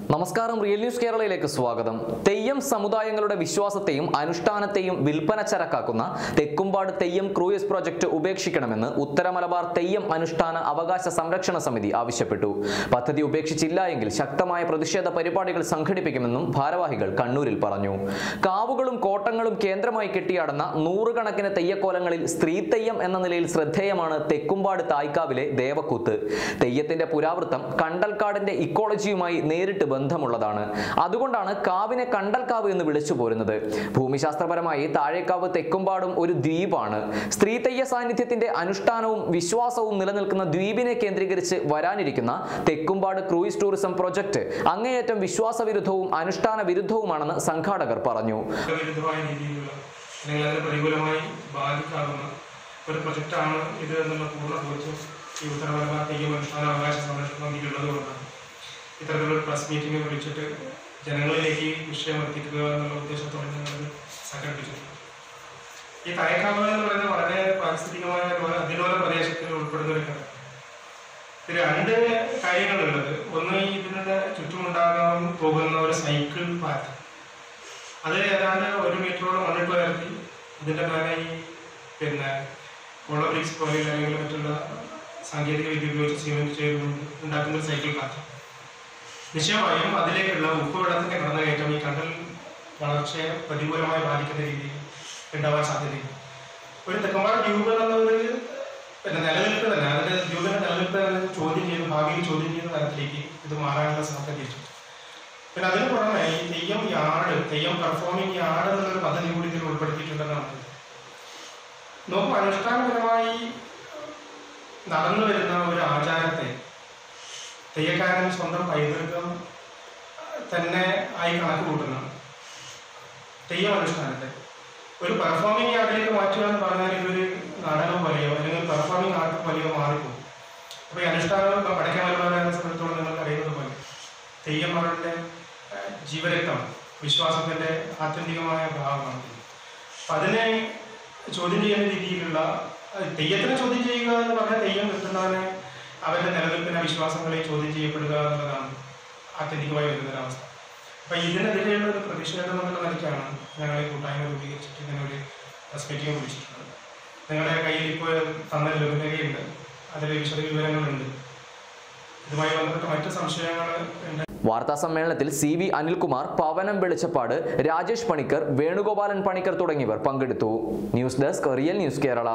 നമസ്കാരം real news കേരളയിലേക്ക് സ്വാഗതം തെയ്യം സമുദായങ്ങളുടെ വിശ്വാസത്തെയും അനുഷ്ഠാനത്തെയും വിൽപ്പന ചരക്കാക്കുന്ന തെക്കുംപാട് തെയ്യം ക്രൂയിസ് പ്രോജക്ട് ഉപേക്ഷിക്കണമെന്ന് ഉത്തര മലബാർ തെയ്യം അനുഷ്ഠാന അവകാശ സംരക്ഷണ സമിതി ആവശ്യപ്പെട്ടു പദ്ധതി ഉപേക്ഷിച്ചില്ല എങ്കിൽ ശക്തമായ പ്രതിഷേധ പരിപാടികൾ സംഘടിപ്പിക്കുമെന്നും ഭാരവാഹികൾ കണ്ണൂരിൽ പറഞ്ഞു കാവുകളും കോട്ടങ്ങളും കേന്ദ്രമായി കെട്ടിയാടുന്ന നൂറുകണക്കിന് തെയ്യക്കോലങ്ങളിൽ സ്ത്രീ തെയ്യം എന്ന നിലയിൽ ശ്രദ്ധേയമാണ് തെക്കുംപാട് തായ്ക്കാവിലെ ദേവക്കൂത്ത് തെയ്യത്തിന്റെ പുരാവൃത്തം കണ്ടൽക്കാടിന്റെ ഇക്കോളജിയുമായി നേരിട്ട് ബന്ധമുള്ളതാണ് അതുകൊണ്ടാണ് കാവിനെ കണ്ടൽക്കാവ് എന്ന് വിളിച്ചു പോരുന്നത് ഭൂമിശാസ്ത്രപരമായി താഴേക്കാവ് തെക്കുംപാടും ഒരു ദ്വീപാണ് സ്ത്രീ തെയ്യ സാന്നിധ്യത്തിന്റെ അനുഷ്ഠാനവും വിശ്വാസവും നിലനിൽക്കുന്ന ദ്വീപിനെ കേന്ദ്രീകരിച്ച് വരാനിരിക്കുന്ന തെക്കുംപാട് ക്രൂയിസ് ടൂറിസം പ്രൊജക്ട് അങ്ങേയറ്റം വിശ്വാസവിരുദ്ധവും അനുഷ്ഠാന വിരുദ്ധവുമാണെന്ന് സംഘാടകർ പറഞ്ഞു വിരുദ്ധമായ രീതിയിലുള്ള അല്ലെങ്കിൽ അതിന് പ്രതികൂലമായി ബാധിക്കാവുന്ന ഒരു പ്രൊജക്റ്റാണ് ഇത് എന്നുള്ള പൂർണ്ണ ബോധ്യം ഈ ഉത്തര മലബാർ തെയ്യം അനുഷ്ഠാന അവകാശ സംരക്ഷണ സമിതിക്കുള്ളത് കൊണ്ടാണ് ഇത്തരത്തിലൊരു പ്രസ് മീറ്റിംഗ് വിളിച്ചിട്ട് ജനങ്ങളിലേക്ക് ഈ വിഷയം എത്തിക്കുക എന്നുള്ള ഉദ്ദേശത്തോടെ ഞങ്ങൾ സംഘടിപ്പിച്ചിട്ടുണ്ട് ഈ തയക്കാവ് എന്ന് പറയുന്നത് വളരെ പാരിസ്ഥിതികമായ ഒരു അതിലോല പ്രദേശത്തിൽ ഉൾപ്പെടുന്ന ഒരു ഘടകം ഇത് രണ്ട് കാര്യങ്ങളുള്ളത് ഒന്ന് ഇതിന് ചുറ്റുമുണ്ടാകാൻ പോകുന്ന ഒരു സൈക്കിൾ പാത്ത് അത് ഏതാണ്ട് ഒരു മീറ്ററോളം മണ്ണിട്ട് ഉയർത്തി ഇതിന്റെ മേലെ ഈ പിന്നെ കോള ബ്രിക്സ് പോലെ അല്ലെങ്കിൽ മറ്റുള്ള സാങ്കേതിക വിദ്യ ഉപയോഗിച്ച് സിമെന്റ് ചെയ്തുകൊണ്ട് ഉണ്ടാക്കുന്ന ഒരു സൈക്കിൾ പാത്ത് നിശ്ചയമായും അതിലേക്കുള്ള ഉപ്പ് വെള്ളത്തിന്റെ കടന്നുകയറ്റം ഈ കണ്ടൽ വളർച്ചയെ പ്രതികൂലമായി ബാധിക്കുന്ന രീതിയിൽ ഉണ്ടാവാൻ സാധ്യതയുണ്ട് ഒരു തെക്കമ്പാട് ദ്വീപ് എന്നുള്ള ഒരു പിന്നെ നിലനിൽപ്പ് തന്നെ അതിന്റെ ദ്വീപിന്റെ നിലനിൽപ്പ് തന്നെ ചോദ്യം ചെയ്ത് ഭാവിയിൽ ചോദ്യം ചെയ്യുന്ന തരത്തിലേക്ക് ഇത് മാറാനുള്ള സാധ്യതയുണ്ട് പിന്നെ അതിന് പുറമെ ഈ Theyyam yard Theyyam performing yard എന്നുള്ളൊരു പദ്ധതി കൂടി ഇതിൽ ഉൾപ്പെടുത്തിയിട്ടുണ്ടെന്നാണ് നോക്കും അനുഷ്ഠാനപരമായി നടന്നു വരുന്ന ഒരു ആചാരത്തെ തെയ്യക്കാരൻ സ്വന്തം പൈതൃകം തന്നെ ആയി കണക്ക് കൂട്ടുന്നതാണ് തെയ്യം അനുഷ്ഠാനത്തെ ഒരു പെർഫോമിംഗ് ആർട്ടിലേക്ക് മാറ്റുക എന്ന് പറഞ്ഞാൽ ഇതൊരു നാടകം പോലെയോ അല്ലെങ്കിൽ പെർഫോമിംഗ് ആർട്ട് പോലെയോ മാറിപ്പോകും അപ്പോൾ ഈ അനുഷ്ഠാനം വടക്കേ മലബാറിനെ സംബന്ധിച്ചോളം നിങ്ങൾക്ക് അറിയുന്നത് പോലെ തെയ്യം അവരുടെ ഏഹ്, ജീവരക്തം വിശ്വാസത്തിന്റെ ആത്യന്തികമായ ഭാഗമാണ് അപ്പൊ അതിനെ ചോദ്യം ചെയ്യുന്ന രീതിയിലുള്ള ഏഹ്, തെയ്യത്തിനെ ചോദ്യം ചെയ്യുക എന്ന് പറഞ്ഞാൽ തെയ്യം കിട്ടുന്നതിനെ അവരുടെ നിലനിൽപ്പിനെ വിശ്വാസങ്ങളെ ചോദ്യം ചെയ്യപ്പെടുക എന്നുള്ളതാണ് ആത്യന്തികമായി വരുന്ന ഒരവസ്ഥ അപ്പൊ ഇതിനെതിരെയുള്ള ഒരു പ്രതിഷേധം എന്നുള്ള നിലയ്ക്കാണ് ഞങ്ങൾ ഈ കൂട്ടായ്മ രൂപീകരിച്ചിട്ട് ഇങ്ങനെ ഒരു പ്രസ് മീറ്റിംഗ് വിളിച്ചിട്ടുള്ളത് നിങ്ങളുടെ കയ്യിൽ ഇപ്പോൾ തന്ന ലഭ്യതയുണ്ട് അതിൽ വിശദ വിവരങ്ങളുണ്ട് ഇതുമായി ബന്ധപ്പെട്ട മറ്റ് സംശയങ്ങൾ ഉണ്ട് വാർത്താ സമ്മേളനത്തിൽ സി വി അനിൽകുമാർ പവനം വെളിച്ചപ്പാട് രാജേഷ് പണിക്കർ വേണുഗോപാലൻ പണിക്കർ തുടങ്ങിയവർ പങ്കെടുത്തു news desk real news Kerala